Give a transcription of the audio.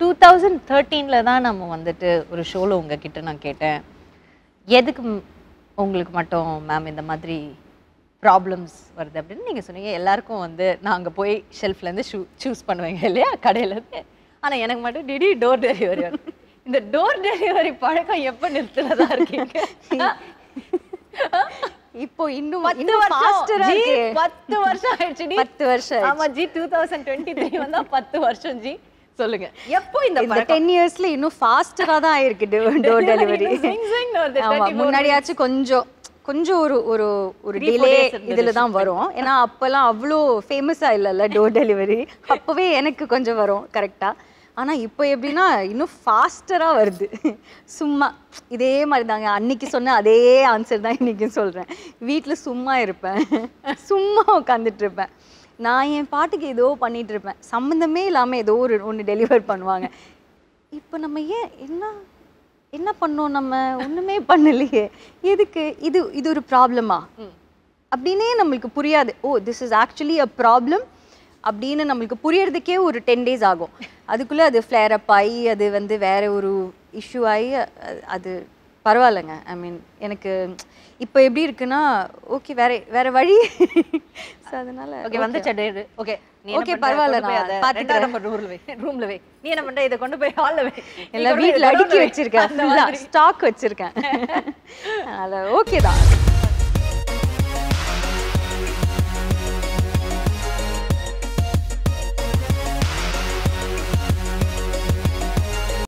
Two thousand தேர்ட்டீனில் தான் நம்ம வந்துட்டு ஒரு ஷோவில் உங்ககிட்ட நான் கேட்டேன் எதுக்கு ம்- உங்களுக்கு மட்டும் மேம் இந்த மாதிரி ப்ராப்ளம்ஸ் வருது அப்படின்னு நீங்கள் சொன்னீங்க எல்லாருக்கும் வந்து நான் அங்கே போய் ஷெல்ஃப்லேருந்து ஷூ சூஸ் பண்ணுவேங்க இல்லையா கடையிலேருந்து ஆனால் எனக்கு மட்டும் டிடி டோர் டெலிவரி வரும் இந்த டோர் டெலிவரி பழக்கம் எப்போ நிறுத்துனதா இருக்கீங்க இப்போ இன்னும் பத்து இன்னும் வருஷம் ஃபாஸ்டரா ஜி, இருக்கு பத்து வருஷம் ஆயிடுச்சு டி. பத்து வருஷம் ஆயிடுச்சு. ஆமா ji two thousand twenty three வந்தா பத்து வருஷம் ஜி சொல்லுங்க எப்போ இந்த இந்த பழக்கம் டென் இயர்ஸ்ல இன்னும் ஃபாஸ்டரா தான் இருக்கு டோர் டெலிவரி Swing, swing னு வருது, ஆமா 34 முன்னாடியாச்சும் கொஞ்சம் கொஞ்சம் ஒரு ஒரு ஒரு Three, four டிலே days இருந்தது இதுல தான் வரும் ஏன்னா அப்பெல்லாம் அவ்வளோ ஃபேமஸா இல்லைல்ல டோர் டெலிவரி அப்பவே எனக்கு கொஞ்சம் வரும் கரெக்டா ஆனா இப்போ எப்படின்னா இன்னும் ஃபாஸ்டரா வருது சும்மா இதே மாதிரி தாங்க அன்னைக்கு சொன்ன அதே ஆன்சர் தான் இன்னைக்கு சொல்றேன் வீட்ல சும்மா இருப்பேன் சும்மா உட்காந்துட்டு இருப்பேன் நான் என் பாட்டுக்கு ஏதோ பண்ணிட்டு இருப்பேன் சம்மந்தமே இல்லாம ஏதோ ஒரு ஒன்று டெலிவர் பண்ணுவாங்க இப்போ நம்ம ஏன் என்ன என்ன பண்ணோம் நம்ம ஒண்ணுமே பண்ணலையே எதுக்கு இது இது ஒரு ப்ராப்ளமா அப்படின்னே நம்மளுக்கு புரியாது oh this is actually a problem அப்படின்னு நம்மளுக்கு புரியறதுக்கே ஒரு டென் டேஸ் ஆகும் அதுக்குள்ளே அது ஃப்ளேர் அப் ஆகி அது வந்து வேற ஒரு இஷ்யூ ஆகி அ- அது பரவாயில்லைங்க ஐ மீன் எனக்கு இப்போ எப்படி இருக்குன்னா ஓகே வேற வேற வழி ஸோ அதனால ஓகே வந்துச்சா டேடு ஓகே Okay, பரவாயில்ல, நான் பாத்துக்கிறேன். நம்பர் ரூம்ல வை ரூம்ல வை நீ என்ன பண்ற இதை கொண்டு போய் ஹால்ல வை நீ எல்லாம் கொண்டு போய் வீட்ல இதை அடுக்கி வை. வச்சிருக்கேன் அந்த ஃபுல்லா மாதிரி. ஸ்டாக் வச்சிருக்கேன் அதனால ஓகே தான்